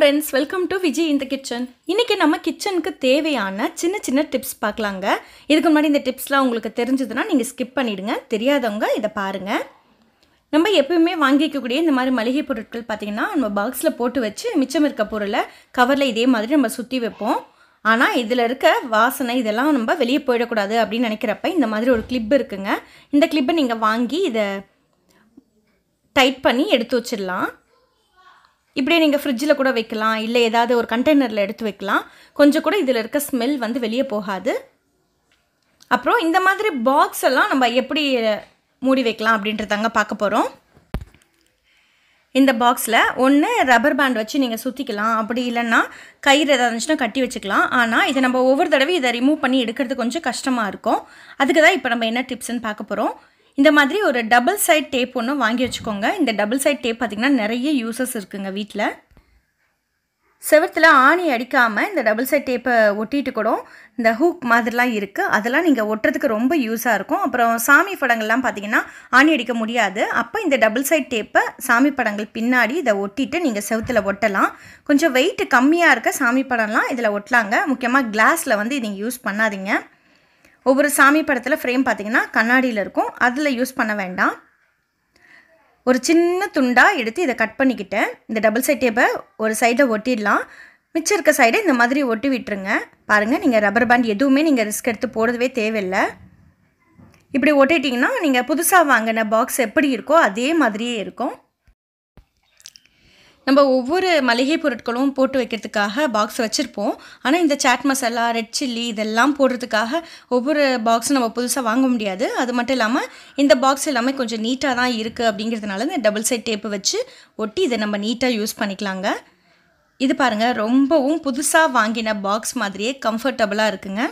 friends welcome to Vijay இந்த kitchen இன்றைக்கி நம்ம கிச்சனுக்கு தேவையான சின்ன சின்ன டிப்ஸ் பார்க்கலாங்க இதுக்கு முன்னாடி இந்த டிப்ஸ்லாம் உங்களுக்கு தெரிஞ்சதுன்னா நீங்கள் ஸ்கிப் பண்ணிவிடுங்க தெரியாதவங்க இதை பாருங்கள் நம்ம எப்பவுமே வாங்கிக்கக்கூடிய இந்த மாதிரி மளிகை பொருட்கள் பார்த்திங்கன்னா நம்ம பாக்ஸில் போட்டு வச்சு மிச்சம் இருக்க பொருளை கவரில் இதே மாதிரி நம்ம சுற்றி வைப்போம் ஆனால் இதில் இருக்க வாசனை இதெல்லாம் நம்ம வெளியே போயிடக்கூடாது அப்படின்னு நினைக்கிறப்ப இந்த மாதிரி ஒரு கிளிப் இருக்குங்க இந்த கிளிப்பை நீங்கள் வாங்கி இதை டைட் பண்ணி எடுத்து வச்சிடலாம் இப்படியே நீங்கள் ஃப்ரிட்ஜில் கூட வைக்கலாம் இல்லை ஏதாவது ஒரு கண்டெய்னரில் எடுத்து வைக்கலாம் கொஞ்சம் கூட இதில் இருக்க ஸ்மெல் வந்து வெளியே போகாது அப்புறம் இந்த மாதிரி பாக்ஸ் எல்லாம் நம்ம எப்படி மூடி வைக்கலாம் அப்படின்றதாங்க பார்க்க போகிறோம் இந்த பாக்ஸில் ஒன்று ரப்பர் பேண்ட் வச்சு நீங்கள் சுற்றிக்கலாம் அப்படி இல்லைன்னா கயிறு ஏதாவது இருந்துச்சுன்னா கட்டி வச்சுக்கலாம் ஆனால் இதை நம்ம ஒவ்வொரு தடவை இதை ரிமூவ் பண்ணி எடுக்கிறது கொஞ்சம் கஷ்டமாக இருக்கும் அதுக்கு தான் இப்போ நம்ம என்ன டிப்ஸ்ன்னு பார்க்க போகிறோம் இந்த மாதிரி ஒரு டபுள் சைட் டேப் ஒன்று வாங்கி வச்சுக்கோங்க இந்த டபுள் சைட் டேப் பார்த்திங்கன்னா நிறைய யூசஸ் இருக்குங்க வீட்டில் செவத்தில் ஆணி அடிக்காமல் இந்த டபுள் சைட் டேப்பை ஒட்டிட்டு கூட இந்த ஹூக் மாதிரிலாம் இருக்குது அதெல்லாம் நீங்கள் ஒட்டுறதுக்கு ரொம்ப யூஸாக இருக்கும் அப்புறம் சாமி படங்கள்லாம் பார்த்தீங்கன்னா ஆணி அடிக்க முடியாது அப்போ இந்த டபுள் சைட் டேப்பை சாமி படங்கள் பின்னாடி இதை ஒட்டிட்டு நீங்கள் செவத்தில் ஒட்டலாம் கொஞ்சம் வெயிட் கம்மியாக இருக்க சாமி படம்லாம் இதில் ஒட்டலாங்க முக்கியமாக கிளாஸில் வந்து நீங்கள் யூஸ் பண்ணாதீங்க ஒவ்வொரு சாமி படத்தில் ஃப்ரேம் பார்த்தீங்கன்னா கண்ணாடியில் இருக்கும் அதில் யூஸ் பண்ண வேண்டாம் ஒரு சின்ன துண்டாக எடுத்து இதை கட் பண்ணிக்கிட்டேன் இந்த டபுள் சைட் டேப்பை ஒரு சைடை ஒட்டிடலாம் மிச்சம் இருக்க சைடை இந்த மாதிரி ஒட்டி விட்டுருங்க பாருங்கள் நீங்கள் ரப்பர் பேண்ட் எதுவுமே நீங்கள் ரிஸ்க் எடுத்து போடவே தேவையில்லை இப்படி ஒட்டிட்டிங்கன்னா நீங்கள் புதுசாக வாங்கின பாக்ஸ் எப்படி இருக்கோ அதே மாதிரியே இருக்கும் நம்ம ஒவ்வொரு மளிகை பொருட்களும் போட்டு வைக்கிறதுக்காக பாக்ஸ் வச்சுருப்போம் ஆனால் இந்த சாட் மசாலா ரெட் சில்லி இதெல்லாம் போடுறதுக்காக ஒவ்வொரு பாக்ஸும் நம்ம புதுசாக வாங்க முடியாது அது மட்டும் இல்லாமல் இந்த பாக்ஸ் எல்லாமே கொஞ்சம் நீட்டாக தான் இருக்குது அப்படிங்கிறதுனால இந்த டபுள் சைட் டேப்பு வச்சு ஒட்டி இதை நம்ம நீட்டாக யூஸ் பண்ணிக்கலாங்க இது பாருங்கள் ரொம்பவும் புதுசாக வாங்கின பாக்ஸ் மாதிரியே கம்ஃபர்டபுளாக இருக்குங்க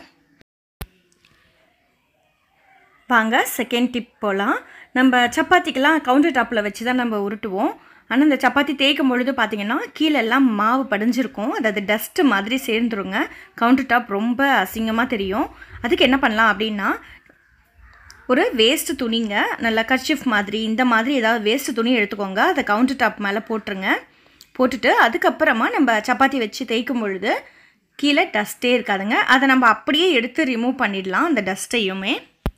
வாங்க செகண்ட் டிப் போகலாம் நம்ம சப்பாத்திக்கெல்லாம் கவுண்டர் டாப்பில் வச்சு தான் நம்ம உருட்டுவோம் ஆனால் இந்த சப்பாத்தி தேய்க்கும் பொழுது பார்த்தீங்கன்னா கீழெல்லாம் மாவு படிஞ்சிருக்கும் அதாவது டஸ்ட்டு மாதிரி சேர்ந்துருங்க கவுண்டர் டாப் ரொம்ப அசிங்கமாக தெரியும் அதுக்கு என்ன பண்ணலாம் அப்படின்னா ஒரு வேஸ்ட்டு துணிங்க நல்லா கர்ச்சிஃப் மாதிரி இந்த மாதிரி ஏதாவது வேஸ்ட்டு துணி எடுத்துக்கோங்க அதை கவுண்டர் டாப் மேலே போட்டுருங்க போட்டுட்டு அதுக்கப்புறமா நம்ம சப்பாத்தி வச்சு தேய்க்கும் பொழுது கீழே டஸ்ட்டே இருக்காதுங்க அதை நம்ம அப்படியே எடுத்து ரிமூவ் பண்ணிடலாம் அந்த டஸ்ட்டையுமே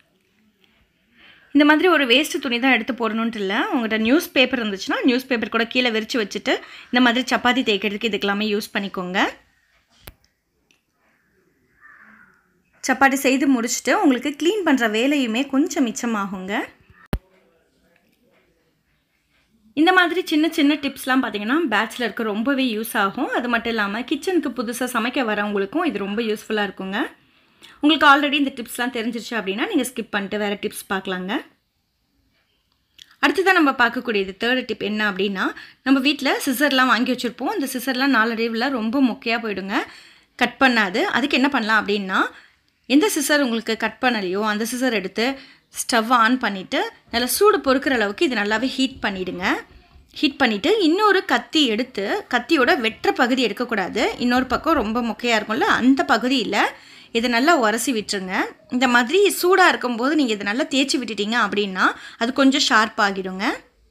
இந்த மாதிரி ஒரு வேஸ்ட்டு துணி தான் எடுத்து போடணுன்ட்டு இல்லை உங்கள்கிட்ட நியூஸ் பேப்பர் இருந்துச்சுன்னா நியூஸ் பேப்பர் கூட கீழே விரித்து வச்சுட்டு இந்த மாதிரி சப்பாத்தி தேய்க்கிறதுக்கு இதுக்கெல்லாமே யூஸ் பண்ணிக்கோங்க சப்பாத்தி செய்து முடிச்சுட்டு உங்களுக்கு க்ளீன் பண்ணுற வேலையுமே கொஞ்சம் மிச்சமாகுங்க இந்த மாதிரி சின்ன சின்ன டிப்ஸ்லாம் பார்த்தீங்கன்னா பேச்சுலருக்கு ரொம்பவே யூஸ் ஆகும் அது மட்டும் இல்லாமல் கிச்சனுக்கு புதுசாக சமைக்க வரவங்களுக்கும் இது ரொம்ப யூஸ்ஃபுல்லாக இருக்குங்க உங்களுக்கு ஆல்ரெடி இந்த டிப்ஸ்லாம் தெரிஞ்சிருச்சு அப்படின்னா நீங்கள் ஸ்கிப் பண்ணிட்டு வேறு டிப்ஸ் பார்க்கலாங்க அடுத்ததான் நம்ம பார்க்கக்கூடியது தேர்டு டிப் என்ன அப்படின்னா நம்ம வீட்டில் சிசர்லாம் வாங்கி வச்சுருப்போம் இந்த சிசர்லாம் நாளடைவில் ரொம்ப மொக்கையாக போயிடுங்க கட் பண்ணாது அதுக்கு என்ன பண்ணலாம் அப்படின்னா எந்த சிசர் உங்களுக்கு கட் பண்ணலையோ அந்த சிசர் எடுத்து ஸ்டவ் ஆன் பண்ணிவிட்டு நல்லா சூடு பொறுக்கிற அளவுக்கு இது நல்லாவே ஹீட் பண்ணிவிடுங்க ஹீட் பண்ணிவிட்டு இன்னொரு கத்தி எடுத்து கத்தியோட வெட்டுற பகுதி எடுக்கக்கூடாது இன்னொரு பக்கம் ரொம்ப மொக்கையாக இருக்கும்ல அந்த பகுதியில் இதை நல்லா உரசி விட்டுருங்க இந்த மாதிரி சூடாக இருக்கும்போது நீங்கள் இதை நல்லா தேய்ச்சி விட்டுட்டீங்க அப்படின்னா அது கொஞ்சம் ஷார்ப் ஆகிடுங்க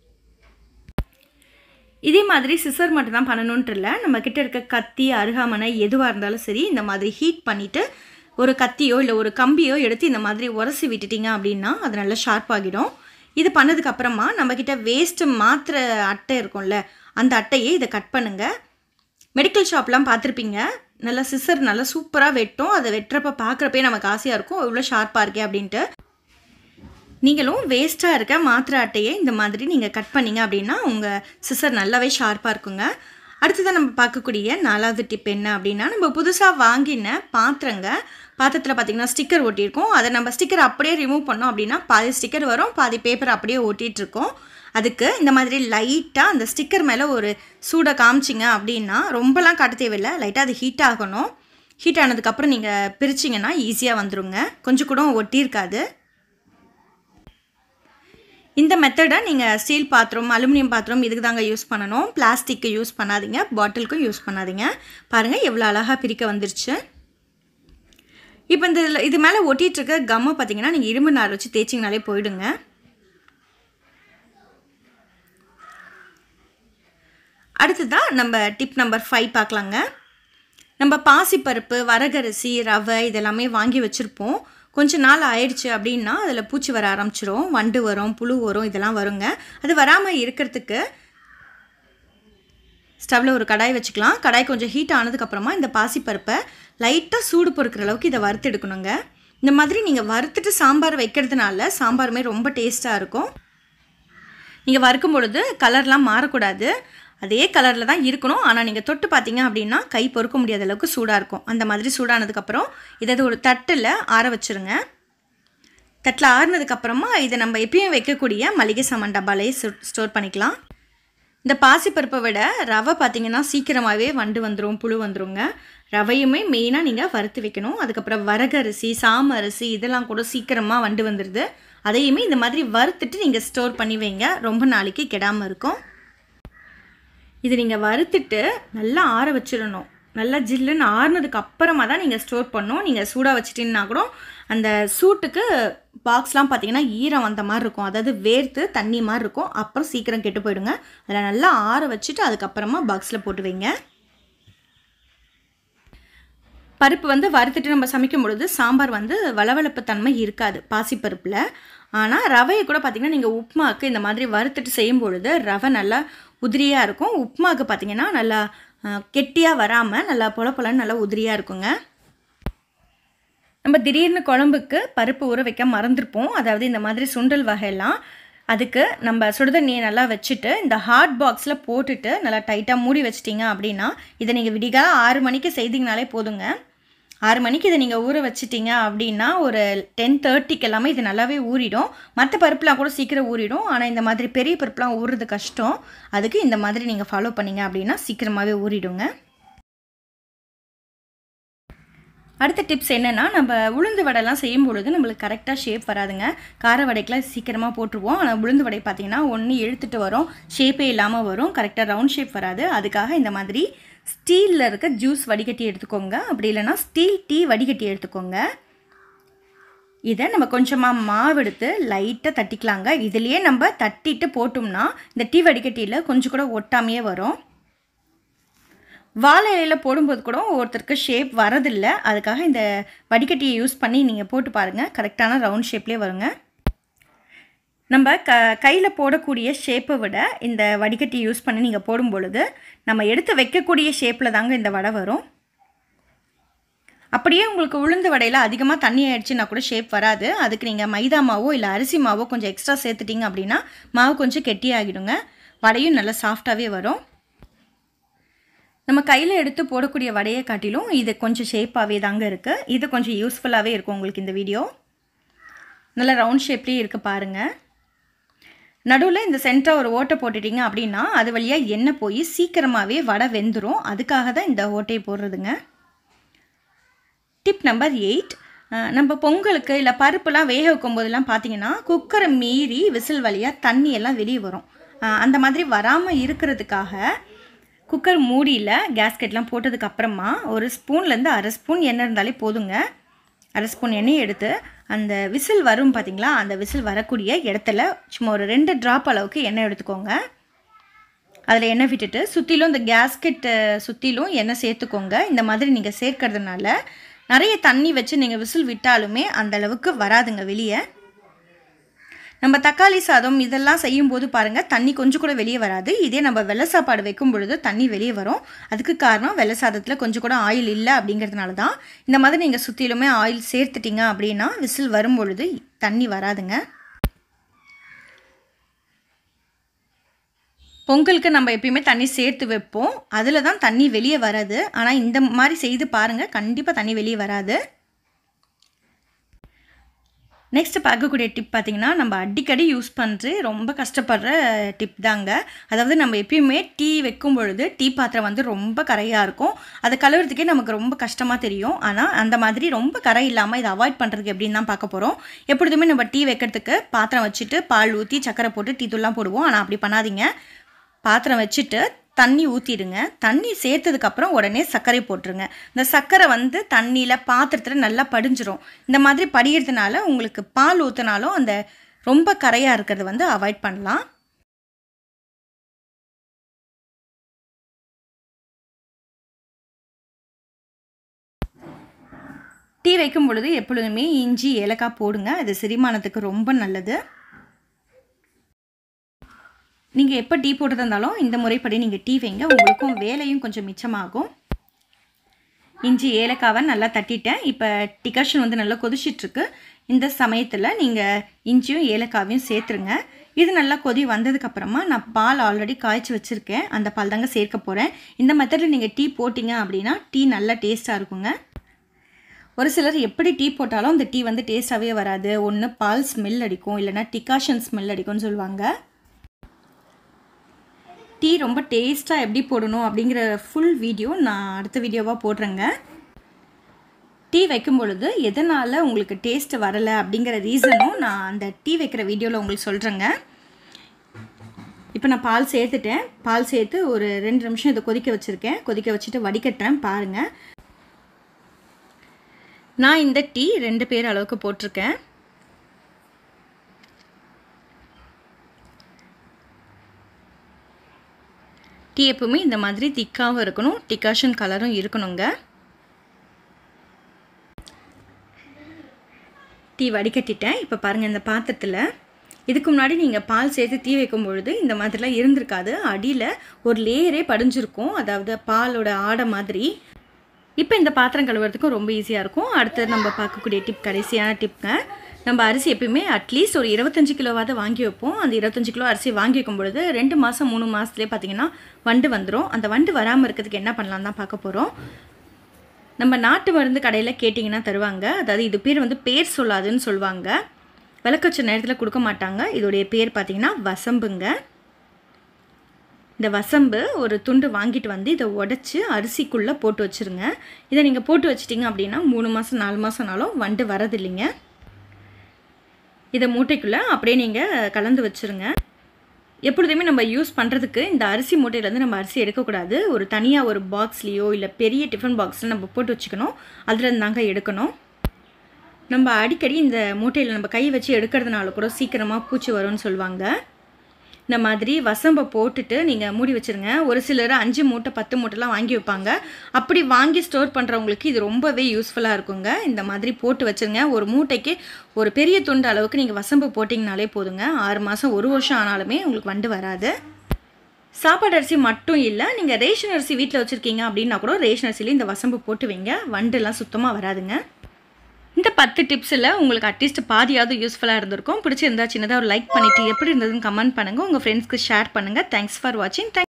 இதே மாதிரி சிசர் மட்டும் தான் பண்ணணுன்ட்டு இல்லை நம்மக்கிட்ட இருக்க கத்தி அருகாமனை எதுவாக இருந்தாலும் சரி இந்த மாதிரி ஹீட் பண்ணிவிட்டு ஒரு கத்தியோ இல்லை ஒரு கம்பியோ எடுத்து இந்த மாதிரி உரசி விட்டுட்டீங்க அப்படின்னா அது நல்லா ஷார்ப் ஆகிடும் இது பண்ணதுக்கப்புறமா நம்மக்கிட்ட வேஸ்ட்டு மாத்திர அட்டை இருக்கும்ல அந்த அட்டையை இதை கட் பண்ணுங்கள் மெடிக்கல் ஷாப்லாம் பார்த்துருப்பீங்க நல்லா சிசர் நல்லா சூப்பராக வெட்டும் அதை வெட்டுறப்ப பார்க்குறப்பே நமக்கு ஆசையாக இருக்கும் இவ்வளோ ஷார்ப்பாக இருக்கே அப்படின்ட்டு நீங்களும் வேஸ்ட்டாக இருக்க மாத்திரை அட்டையை இந்த மாதிரி நீங்கள் கட் பண்ணிங்க அப்படின்னா உங்கள் சிசர் நல்லாவே ஷார்ப்பாக இருக்குங்க அடுத்ததான் நம்ம பார்க்கக்கூடிய நாலாவது டிப் என்ன அப்படின்னா நம்ம புதுசாக வாங்கின பாத்திரங்க பாத்திரத்தில் பார்த்திங்கன்னா ஸ்டிக்கர் ஒட்டியிருக்கோம் அதை நம்ம ஸ்டிக்கர் அப்படியே ரிமூவ் பண்ணோம் அப்படின்னா பாதி ஸ்டிக்கர் வரும் பாதி பேப்பர் அப்படியே ஒட்டிகிட்ருக்கோம் அதுக்கு இந்த மாதிரி லைட்டாக அந்த ஸ்டிக்கர் மேலே ஒரு சூடை காமிச்சிங்க அப்படின்னா ரொம்பலாம் காட்ட தேவையில்லை லைட்டாக அது ஹீட் ஆகணும் ஹீட் ஆனதுக்கப்புறம் நீங்கள் பிரிச்சிங்கன்னா ஈஸியாக வந்துடுங்க கொஞ்சம் கூட ஒட்டியிருக்காது இந்த மெத்தடை நீங்கள் ஸ்டீல் பாத்திரம் அலுமினியம் பாத்திரம் இதுக்கு தாங்க யூஸ் பண்ணணும் பிளாஸ்டிக்கு யூஸ் பண்ணாதீங்க பாட்டிலுக்கும் யூஸ் பண்ணாதீங்க பாருங்கள் எவ்வளோ அழகாக பிரிக்க வந்துருச்சு இப்போ இந்த இது மேலே ஒட்டிகிட்ருக்க கம்மை பார்த்தீங்கன்னா நீங்கள் இரும்பு நார் வச்சு தேய்ச்சிங்கனாலே போயிடுங்க அடுத்ததாக நம்ம டிப் நம்பர் ஃபைவ் பார்க்கலாங்க நம்ம பாசிப்பருப்பு வரகரிசி ரவை இதெல்லாமே வாங்கி வச்சுருப்போம் கொஞ்ச நாள் ஆயிடுச்சு அப்படின்னா அதில் பூச்சி வர ஆரம்பிச்சிரும் வண்டு வரும் புழு வரும் இதெல்லாம் வருங்க அது வராமல் இருக்கிறதுக்கு ஸ்டவ்வில் ஒரு கடாய் வச்சுக்கலாம் கடாய் கொஞ்சம் ஹீட் ஆனதுக்கப்புறமா இந்த பாசிப்பருப்பை லைட்டாக சூடு பொறுக்கிற அளவுக்கு இதை வறுத்து எடுக்கணுங்க இந்த மாதிரி நீங்கள் வறுத்துட்டு சாம்பார் வைக்கிறதுனால சாம்பாருமே ரொம்ப டேஸ்ட்டாக இருக்கும் நீங்கள் வறுக்கும் பொழுது கலர்லாம் மாறக்கூடாது அதே கலரில் தான் இருக்கணும் ஆனால் நீங்கள் தொட்டு பார்த்தீங்க அப்படின்னா கை பொறுக்க முடியாத அளவுக்கு சூடாக இருக்கும் அந்த மாதிரி சூடானதுக்கப்புறம் இதை ஒரு தட்டில் ஆற வச்சுருங்க தட்டில் ஆறுனதுக்கப்புறமா இதை நம்ம எப்பயும் வைக்கக்கூடிய மளிகை சாமான் டப்பாலேயே ஸ்டோர் பண்ணிக்கலாம் இந்த பாசிப்பருப்பை விட ரவை பார்த்தீங்கன்னா சீக்கிரமாகவே வண்டு வந்துடும் புழு வந்துருங்க ரவையுமே மெயினாக நீங்கள் வறுத்து வைக்கணும் அதுக்கப்புறம் வரகரிசி சாம அரிசி இதெல்லாம் கூட சீக்கிரமாக வண்டு வந்துடுது அதையுமே இந்த மாதிரி வறுத்துட்டு நீங்கள் ஸ்டோர் பண்ணி வைங்க ரொம்ப நாளைக்கு கெடாமல் இருக்கும் இது நீங்கள் வறுத்துட்டு நல்லா ஆற வச்சிடணும் நல்லா ஜில்லுன்னு ஆறுனதுக்கு அப்புறமா தான் நீங்கள் ஸ்டோர் பண்ணணும் நீங்கள் சூடாக வச்சிட்டிங்கன்னா கூட அந்த சூட்டுக்கு பாக்ஸ்லாம் பார்த்தீங்கன்னா ஈரம் வந்த மாதிரி இருக்கும் அதாவது வேர்த்து தண்ணி மாதிரி இருக்கும் அப்புறம் சீக்கிரம் கெட்டு போயிடுங்க அதில் நல்லா ஆற வச்சுட்டு அதுக்கப்புறமா பாக்ஸில் போட்டு வைங்க பருப்பு வந்து வறுத்துட்டு நம்ம சமைக்கும் பொழுது சாம்பார் வந்து வளவளப்பு தன்மை இருக்காது பாசிப்பருப்பில் ஆனால் ரவையை கூட பார்த்திங்கன்னா நீங்கள் உப்புமாவுக்கு இந்த மாதிரி வறுத்துட்டு செய்யும் பொழுது ரவை நல்லா உதிரியாக இருக்கும் உப்புமாவுக்கு பார்த்திங்கன்னா நல்லா கெட்டியாக வராமல் நல்லா பொல பொலன்னு நல்லா உதிரியாக இருக்குங்க நம்ம திடீர்னு குழம்புக்கு பருப்பு ஊற வைக்க மறந்துருப்போம் அதாவது இந்த மாதிரி சுண்டல் வகையெல்லாம் அதுக்கு நம்ம சுடுதண்ணியை நல்லா வச்சுட்டு இந்த ஹாட் பாக்ஸில் போட்டுட்டு நல்லா டைட்டாக மூடி வச்சிட்டிங்க அப்படின்னா இதை நீங்கள் விடிகால ஆறு மணிக்கு செய்திங்கனாலே போதுங்க ஆறு மணிக்கு இதை நீங்கள் ஊற வச்சிட்டிங்க அப்படின்னா ஒரு டென் தேர்ட்டிக்கு எல்லாமே இது நல்லாவே ஊறிடும் மற்ற பருப்புலாம் கூட சீக்கிரம் ஊறிடும் ஆனால் இந்த மாதிரி பெரிய பருப்புலாம் ஊறுறது கஷ்டம் அதுக்கு இந்த மாதிரி நீங்கள் ஃபாலோ பண்ணிங்க அப்படின்னா சீக்கிரமாகவே ஊறிடுங்க அடுத்த டிப்ஸ் என்னென்னா நம்ம உளுந்து வடைலாம் செய்யும் பொழுது நம்மளுக்கு கரெக்டாக ஷேப் வராதுங்க கார வடைக்கெலாம் சீக்கிரமாக போட்டுருவோம் ஆனால் உளுந்து வடை பார்த்திங்கன்னா ஒன்று இழுத்துட்டு வரும் ஷேப்பே இல்லாமல் வரும் கரெக்டாக ரவுண்ட் ஷேப் வராது அதுக்காக இந்த மாதிரி ஸ்டீலில் இருக்க ஜூஸ் வடிகட்டி எடுத்துக்கோங்க அப்படி இல்லைன்னா ஸ்டீல் டீ வடிகட்டி எடுத்துக்கோங்க இதை நம்ம கொஞ்சமாக மாவு எடுத்து லைட்டாக தட்டிக்கலாங்க இதுலேயே நம்ம தட்டிட்டு போட்டோம்னா இந்த டீ வடிகட்டியில் கொஞ்சம் கூட ஒட்டாமையே வரும் வாழை இலையில் போடும்போது கூட ஒருத்தருக்கு ஷேப் வரதில்லை அதுக்காக இந்த வடிகட்டியை யூஸ் பண்ணி நீங்கள் போட்டு பாருங்கள் கரெக்டான ரவுண்ட் ஷேப்லேயே வருங்க நம்ம க கையில் போடக்கூடிய ஷேப்பை விட இந்த வடிகட்டி யூஸ் பண்ணி நீங்கள் போடும் பொழுது நம்ம எடுத்து வைக்கக்கூடிய ஷேப்பில் தாங்க இந்த வடை வரும் அப்படியே உங்களுக்கு உளுந்து வடையில் அதிகமாக தண்ணி ஆயிடுச்சுன்னா கூட ஷேப் வராது அதுக்கு நீங்கள் மைதா மாவோ இல்லை அரிசி மாவோ கொஞ்சம் எக்ஸ்ட்ரா சேர்த்துட்டிங்க அப்படின்னா மாவு கொஞ்சம் கெட்டியாகிடுங்க வடையும் நல்லா சாஃப்டாகவே வரும் நம்ம கையில் எடுத்து போடக்கூடிய வடையை காட்டிலும் இது கொஞ்சம் ஷேப்பாகவே தாங்க இருக்குது இது கொஞ்சம் யூஸ்ஃபுல்லாகவே இருக்கும் உங்களுக்கு இந்த வீடியோ நல்லா ரவுண்ட் ஷேப்லேயே இருக்குது பாருங்கள் நடுவில் இந்த சென்டராக ஒரு ஓட்டை போட்டுட்டிங்க அப்படின்னா அது வழியாக எண்ணெய் போய் சீக்கிரமாகவே வடை வெந்துடும் அதுக்காக தான் இந்த ஓட்டையை போடுறதுங்க டிப் நம்பர் எயிட் நம்ம பொங்கலுக்கு இல்லை பருப்புலாம் வேக வைக்கும் போதெல்லாம் பார்த்தீங்கன்னா குக்கரை மீறி விசில் வழியாக தண்ணி எல்லாம் வெளியே வரும் அந்த மாதிரி வராமல் இருக்கிறதுக்காக குக்கர் மூடியில் கேஸ்கெட்லாம் போட்டதுக்கு அப்புறமா ஒரு ஸ்பூன்லேருந்து அரை ஸ்பூன் எண்ணெய் இருந்தாலே போதுங்க அரை ஸ்பூன் எண்ணெய் எடுத்து அந்த விசில் வரும் பார்த்தீங்களா அந்த விசில் வரக்கூடிய இடத்துல சும்மா ஒரு ரெண்டு ட்ராப் அளவுக்கு எண்ணெய் எடுத்துக்கோங்க அதில் எண்ணெய் விட்டுட்டு சுற்றிலும் இந்த கேஸ்கெட்டு சுற்றிலும் எண்ணெய் சேர்த்துக்கோங்க இந்த மாதிரி நீங்கள் சேர்க்கறதுனால நிறைய தண்ணி வச்சு நீங்கள் விசில் விட்டாலுமே அந்த அளவுக்கு வராதுங்க வெளியே நம்ம தக்காளி சாதம் இதெல்லாம் செய்யும்போது பாருங்கள் தண்ணி கொஞ்சம் கூட வெளியே வராது இதே நம்ம வெள்ளை சாப்பாடு வைக்கும் பொழுது தண்ணி வெளியே வரும் அதுக்கு காரணம் வெள்ளை சாதத்தில் கொஞ்சம் கூட ஆயில் இல்லை அப்படிங்கிறதுனால தான் இந்த மாதிரி நீங்கள் சுற்றிலுமே ஆயில் சேர்த்துட்டிங்க அப்படின்னா விசில் வரும் பொழுது தண்ணி வராதுங்க பொங்கலுக்கு நம்ம எப்பயுமே தண்ணி சேர்த்து வைப்போம் அதில் தான் தண்ணி வெளியே வராது ஆனால் இந்த மாதிரி செய்து பாருங்கள் கண்டிப்பாக தண்ணி வெளியே வராது நெக்ஸ்ட் பார்க்கக்கூடிய டிப் பார்த்திங்கன்னா நம்ம அடிக்கடி யூஸ் பண்ணுறது ரொம்ப கஷ்டப்படுற டிப் தாங்க அதாவது நம்ம எப்பயுமே டீ வைக்கும் பொழுது டீ பாத்திரம் வந்து ரொம்ப கரையாக இருக்கும் அதை கழுவுறதுக்கே நமக்கு ரொம்ப கஷ்டமாக தெரியும் ஆனால் அந்த மாதிரி ரொம்ப கரை இல்லாமல் இதை அவாய்ட் பண்ணுறதுக்கு எப்படின்னு தான் பார்க்க போகிறோம் எப்பொழுதுமே நம்ம டீ வைக்கிறதுக்கு பாத்திரம் வச்சுட்டு பால் ஊற்றி சக்கரை போட்டு டீ தூள்லாம் போடுவோம் ஆனால் அப்படி பண்ணாதீங்க பாத்திரம் வச்சுட்டு தண்ணி ஊற்றிடுங்க தண்ணி சேர்த்ததுக்கப்புறம் உடனே சர்க்கரை போட்டுருங்க இந்த சர்க்கரை வந்து தண்ணியில் பாத்திரத்தில் நல்லா படிஞ்சிரும் இந்த மாதிரி படிகிறதுனால உங்களுக்கு பால் ஊற்றினாலும் அந்த ரொம்ப கரையாக இருக்கிறது வந்து அவாய்ட் பண்ணலாம் டீ வைக்கும் பொழுது எப்பொழுதுமே இஞ்சி ஏலக்காய் போடுங்க அது செரிமானத்துக்கு ரொம்ப நல்லது நீங்கள் எப்போ டீ போட்டுட்டு இருந்தாலும் இந்த முறைப்படி நீங்கள் டீ வைங்க உங்களுக்கும் வேலையும் கொஞ்சம் மிச்சமாகும் இஞ்சி ஏலக்காவை நல்லா தட்டிட்டேன் இப்போ டிகாஷன் வந்து நல்லா கொதிச்சிட்ருக்கு இந்த சமயத்தில் நீங்கள் இஞ்சியும் ஏலக்காவையும் சேர்த்துருங்க இது நல்லா கொதி வந்ததுக்கப்புறமா நான் பால் ஆல்ரெடி காய்ச்சி வச்சுருக்கேன் அந்த பால் தாங்க சேர்க்க போகிறேன் இந்த மெத்தடில் நீங்கள் டீ போட்டிங்க அப்படின்னா டீ நல்லா டேஸ்ட்டாக இருக்குங்க ஒரு சிலர் எப்படி டீ போட்டாலும் அந்த டீ வந்து டேஸ்ட்டாகவே வராது ஒன்று பால் ஸ்மெல் அடிக்கும் இல்லைனா டிகாஷன் ஸ்மெல் அடிக்கும்னு சொல்லுவாங்க டீ ரொம்ப டேஸ்ட்டாக எப்படி போடணும் அப்படிங்கிற ஃபுல் வீடியோ நான் அடுத்த வீடியோவாக போடுறேங்க டீ வைக்கும் பொழுது எதனால் உங்களுக்கு டேஸ்ட் வரலை அப்படிங்கிற ரீசனும் நான் அந்த டீ வைக்கிற வீடியோவில் உங்களுக்கு சொல்கிறேங்க இப்போ நான் பால் சேர்த்துட்டேன் பால் சேர்த்து ஒரு ரெண்டு நிமிஷம் இதை கொதிக்க வச்சுருக்கேன் கொதிக்க வச்சுட்டு வடிகட்டுறேன் பாருங்கள் நான் இந்த டீ ரெண்டு பேர் அளவுக்கு போட்டிருக்கேன் டீ எப்பவுமே இந்த மாதிரி திக்காகவும் இருக்கணும் டிகாஷன் கலரும் இருக்கணுங்க டீ வடிகட்டிட்டேன் இப்போ பாருங்கள் இந்த பாத்திரத்தில் இதுக்கு முன்னாடி நீங்கள் பால் சேர்த்து தீ வைக்கும் பொழுது இந்த மாதிரிலாம் இருந்திருக்காது அடியில் ஒரு லேயரே படிஞ்சிருக்கும் அதாவது பாலோட ஆடை மாதிரி இப்போ இந்த பாத்திரம் கழுவுறதுக்கும் ரொம்ப ஈஸியாக இருக்கும் அடுத்து நம்ம பார்க்கக்கூடிய டிப் கடைசியான டிப்ங்க நம்ம அரிசி எப்பயுமே அட்லீஸ்ட் ஒரு இருபத்தஞ்சி கிலோவாவது வாங்கி வைப்போம் அந்த இருபத்தஞ்சி கிலோ அரிசி வாங்கி வைக்கும் பொழுது ரெண்டு மாதம் மூணு மாதத்துலேயே பார்த்தீங்கன்னா வண்டு வந்துடும் அந்த வண்டு வராமல் இருக்கிறதுக்கு என்ன பண்ணலாம் தான் பார்க்க போகிறோம் நம்ம நாட்டு மருந்து கடையில் கேட்டிங்கன்னா தருவாங்க அதாவது இது பேர் வந்து பேர் சொல்லாதுன்னு சொல்லுவாங்க விளக்கச்ச நேரத்தில் கொடுக்க மாட்டாங்க இதோடைய பேர் பார்த்திங்கன்னா வசம்புங்க இந்த வசம்பு ஒரு துண்டு வாங்கிட்டு வந்து இதை உடச்சி அரிசிக்குள்ளே போட்டு வச்சுருங்க இதை நீங்கள் போட்டு வச்சிட்டிங்க அப்படின்னா மூணு மாதம் நாலு மாதம்னாலும் வண்டு வரதில்லைங்க இதை மூட்டைக்குள்ளே அப்படியே நீங்கள் கலந்து வச்சுருங்க எப்பொழுதுமே நம்ம யூஸ் பண்ணுறதுக்கு இந்த அரிசி மூட்டையிலேருந்து நம்ம அரிசி எடுக்கக்கூடாது ஒரு தனியாக ஒரு பாக்ஸ்லேயோ இல்லை பெரிய டிஃபன் பாக்ஸில் நம்ம போட்டு வச்சுக்கணும் அதில் இருந்தாங்க எடுக்கணும் நம்ம அடிக்கடி இந்த மூட்டையில் நம்ம கை வச்சு எடுக்கிறதுனால கூட சீக்கிரமாக பூச்சி வரும்னு சொல்லுவாங்க இந்த மாதிரி வசம்பை போட்டுட்டு நீங்கள் மூடி வச்சுருங்க ஒரு சிலர் அஞ்சு மூட்டை பத்து மூட்டைலாம் வாங்கி வைப்பாங்க அப்படி வாங்கி ஸ்டோர் பண்ணுறவங்களுக்கு இது ரொம்பவே யூஸ்ஃபுல்லாக இருக்குங்க இந்த மாதிரி போட்டு வச்சுருங்க ஒரு மூட்டைக்கு ஒரு பெரிய துண்டு அளவுக்கு நீங்கள் வசம்பு போட்டிங்கனாலே போதுங்க ஆறு மாதம் ஒரு வருஷம் ஆனாலுமே உங்களுக்கு வண்டு வராது சாப்பாடு அரிசி மட்டும் இல்லை நீங்கள் ரேஷன் அரிசி வீட்டில் வச்சுருக்கீங்க அப்படின்னா கூட ரேஷன் அரிசியில் இந்த வசம்பு போட்டு வைங்க வண்டுலாம் சுத்தமாக வராதுங்க இந்த பத்து டிப்ஸில் உங்களுக்கு அட்லீஸ்ட் பாதியாவது யூஸ்ஃபுல்லாக இருந்திருக்கும் பிடிச்சிருந்தா சின்னதாக ஒரு லைக் பண்ணிவிட்டு எப்படி இருந்ததுன்னு கமெண்ட் பண்ணுங்கள் உங்கள் ஃப்ரெண்ட்ஸ்க்கு ஷேர் பண்ணுங்கள் தேங்க்ஸ் ஃபார் வாட்சிங் தேங்க்